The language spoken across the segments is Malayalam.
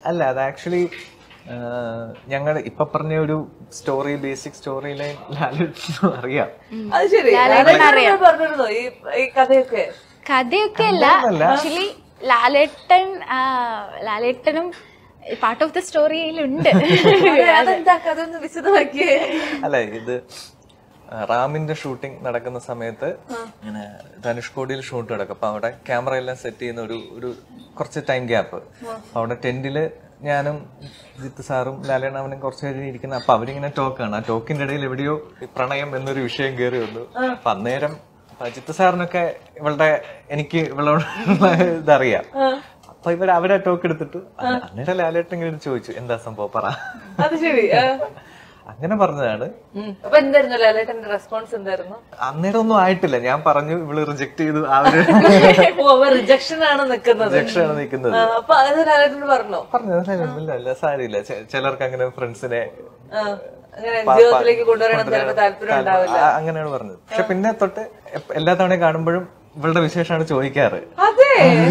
അല്ല അത് ആക്ച്വലി ഞങ്ങൾ ഇപ്പൊ പറഞ്ഞ ഒരു സ്റ്റോറി ബേസിക് സ്റ്റോറി ലൈൻ ലാലിന് അറിയാം അത് ശരി ലാലേട്ടൻ പറഞ്ഞിരുന്നോ ഈ ഈ കഥയൊക്കെ കഥയൊക്കെ അല്ല ആക്ച്വലി ലാലേട്ടൻ ആ, ലാലേട്ടനും പാർട്ട് ഓഫ് ദ സ്റ്റോറിയിലുണ്ട് അതെ, അതെന്താ കഥ ഒന്ന് വിശദമാക്കിയേ അല്ല ഇത് ആ, റാമിന്റെ ഷൂട്ടിംഗ് നടക്കുന്ന സമയത്ത് ഇങ്ങനെ ധനുഷ്കോടിയിൽ ഷൂട്ട് നടക്കും അപ്പൊ അവിടെ ക്യാമറ എല്ലാം സെറ്റ് ചെയ്യുന്ന ഒരു ഒരു കുറച്ച് ടൈം ഗ്യാപ്പ് അപ്പൊ അവിടെ ടെന്റില് ഞാനും ജിത്ത് സാറും ലാലേണവനും കുറച്ച് കഴിഞ്ഞ് ഇരിക്കുന്ന അപ്പൊ അവരിങ്ങനെ ടോക്കാണ് ആ ടോക്കിന്റെ ഇടയിൽ എവിടെയോ ഈ പ്രണയം എന്നൊരു വിഷയം കയറി വന്നു അപ്പൊ അന്നേരം ആ, ജിത്ത് സാറിനൊക്കെ ഇവളുടെ എനിക്ക് ഇവളോടുള്ള ഇതറിയാം അപ്പൊ ഇവർ അവരെ ടോക്ക് എടുത്തിട്ട് അന്ന- അന്നേരം ലാലേട്ടൻ ഇങ്ങനെ ചോദിച്ചു എന്താ സംഭവം പറ അത് ശരി ആ. അങ്ങനെ പറഞ്ഞതാണ് ഉം. അപ്പൊ എന്തായിരുന്നു ലാലേട്ടന്റെ റെസ്പോൺസ് എന്തായിരുന്നു അന്നേരം ഒന്നും ആയിട്ടില്ല ഞാൻ പറഞ്ഞു ഇവള് റിജക്ട് ചെയ്തു ആ ഒരു ഓ അവ റിജക്ഷൻ ആണ് നിക്കുന്നത് രക്ഷയാണ് നിൽക്കുന്നത് ആ, അപ്പൊ അത് ലാലേട്ടന് പറഞ്ഞോ പറഞ്ഞു "ഇല്ല, ഇല്ല സാരിയില്ല ചെ- ചിലർക്ക് അങ്ങനെ ഫ്രണ്ട്സിനെ ആ, അങ്ങനെ ജീവിതത്തിലേക്ക് കൊണ്ടുവരണം ചിലപ്പോൾ താല്പര്യം ഉണ്ടാവില്ല ആ, അങ്ങനെയാണ് പറഞ്ഞത് പക്ഷെ പിന്നെ തൊട്ട് എപ്പ- എല്ലാ തവണയും കാണുമ്പോഴും ഇവളുടെ വിശേഷമാണ് ചോദിക്കാറ് അതെ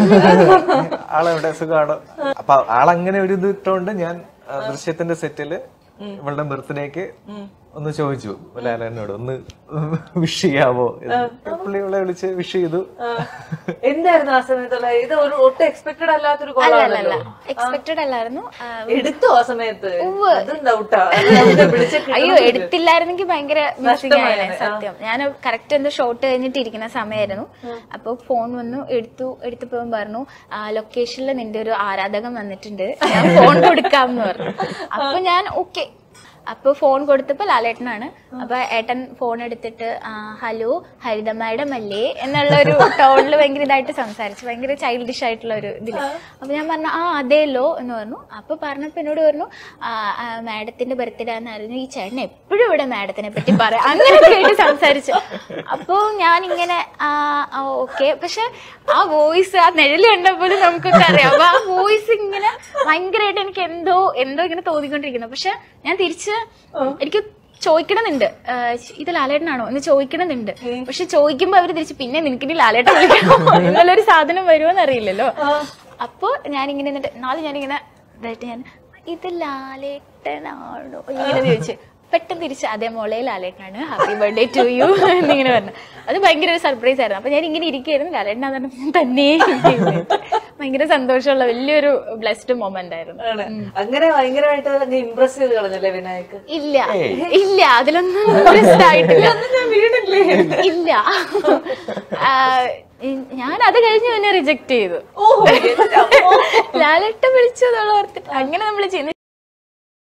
ആളെവിടെ സുഖമാണോ അപ്പൊ ആളങ്ങനെ ഒരു ഇത് ഇട്ടോണ്ട് ഞാൻ ആ, ദൃശ്യത്തിന്റെ സെറ്റില് ഇവളുടെ ബർത്ത്ഡേക്ക് ഒന്ന് ചോദിച്ചു ലാലേനോട് ഒന്ന് വിഷ് ചെയ്യാവോ എന്ന്. പുള്ളി ഇവളെ വിളിച്ച് വിഷ് ചെയ്തു ആ. എന്തായിരുന്നു ആ സമയത്തുള്ള ഇത് ഒരു ഒട്ടും എക്സ്പെക്ടഡ് അല്ലാത്തൊരു അല്ല കോളാണല്ലോ എക്സ്പെക്ടഡ് അല്ലായിരുന്നു ആ, എടുത്തോ ആ സമയത്ത് അതും ഡൗട്ടാ വിളിച്ച അയ്യോ എടുത്തില്ലായിരുന്നെങ്കിൽ ഭയങ്കര മിസ്സിംഗ് ആയിരുന്നു സത്യം ഞാൻ കറക്റ്റ് എന്തോ ഷോട്ട് കഴിഞ്ഞിട്ട് ഇരിക്കുന്ന സമയമായിരുന്നു അപ്പൊ ഫോൺ വന്നു എടുത്തു എടുത്തപ്പോ പറഞ്ഞു ലൊക്കേഷനിൽ നിന്റെ ഒരു ആരാധകൻ വന്നിട്ടുണ്ട് ഞാൻ ഫോൺ കൊടുക്കാം എന്ന് പറഞ്ഞു അപ്പൊ ഞാൻ ഓക്കെ അപ്പൊ ഫോൺ കൊടുത്തപ്പോ ലാലേട്ടനാണ് അപ്പൊ ഏട്ടൻ ഫോൺ എടുത്തിട്ട് ആ, ഹലോ ഹരിത മാഡം അല്ലേ എന്നുള്ള ഒരു ടോണിൽ ഭയങ്കര ഇതായിട്ട് സംസാരിച്ചു ഭയങ്കര ചൈൽഡിഷ് ആയിട്ടുള്ള ഒരു ഇതില് അപ്പൊ ഞാൻ പറഞ്ഞു ആ അതേലോ എന്ന് പറഞ്ഞു അപ്പൊ പറഞ്ഞപ്പോ എന്നോട് പറഞ്ഞു മാഡത്തിന്റെ ബർത്ത്ഡേ എന്നായിരുന്നു ഈ ചേട്ടൻ എപ്പോഴും ഇവിടെ മാഡത്തിനെ പറ്റി പറയാം അങ്ങനെയൊക്കെ ആയിട്ട് സംസാരിച്ചു അപ്പൊ ഞാൻ ഇങ്ങനെ ഓക്കെ പക്ഷെ ആ വോയിസ് ആ നിഴല് കണ്ടപ്പോഴും നമുക്കൊക്കെ അറിയാം അപ്പൊ ആ വോയിസ് ഇങ്ങനെ ഭയങ്കരമായിട്ട് എനിക്ക് എന്തോ എന്തോ ഇങ്ങനെ തോന്നിക്കൊണ്ടിരിക്കുന്നു പക്ഷെ ഞാൻ തിരിച്ച് എനിക്ക് ചോദിക്കണമെന്നുണ്ട് ആ, ഇത് ലാലേട്ടനാണോ എന്ന് ചോദിക്കണമെന്നുണ്ട് പക്ഷെ ചോദിക്കുമ്പോ അവര് തിരിച്ച് പിന്നെ നിനക്ക് ഇനി ലാലേട്ടൻ വിളിക്കണോ എന്നുള്ളൊരു സാധനം വരുമോന്ന് അറിയില്ലല്ലോ അപ്പൊ ഞാനിങ്ങനെ എന്നിട്ട് നാളെ ഞാനിങ്ങനെ ഇതായിട്ട് ഞാൻ ഇത് ലാലേട്ടനാണോ ഇങ്ങനെ ചോദിച്ചു പെട്ടെന്ന് തിരിച്ച് അതേ മോളെ ലാലേട്ടനാണ് ഹാപ്പി ബർത്ത്ഡേ ടു യു എന്നിങ്ങനെ പറഞ്ഞു അത് ഭയങ്കര ഒരു സർപ്രൈസ് ആയിരുന്നു അപ്പൊ ഞാൻ ഇങ്ങനെ ഇരിക്കുകയായിരുന്നു ലാലേട്ടനാന്ന് പറഞ്ഞപ്പോൾ ഞാൻ തന്നെ ഇരിക്കുകയായിരുന്നു. ഭയങ്കര സന്തോഷമുള്ള വലിയൊരു ബ്ലെസ്ഡ് മൊമെന്റ് ആയിരുന്നു ആണ് അങ്ങനെ ഭയങ്കരമായിട്ട് അങ്ങ് ഇംപ്രസ് ചെയ്ത് കളഞ്ഞല്ലേ വിനായക് ഇല്ല ഇല്ല അതിലൊന്നും interest ആയിട്ടില്ല ഇല്ല ആ, ഞാൻ അത് കഴിഞ്ഞ് പിന്നെ റിജക്ട് ചെയ്തു ഓഹോ ലാലേട്ട വിളിച്ചു എന്നുള്ള ഓർത്തിട്ട് അങ്ങനെ നമ്മൾ ചെയ്യുന്ന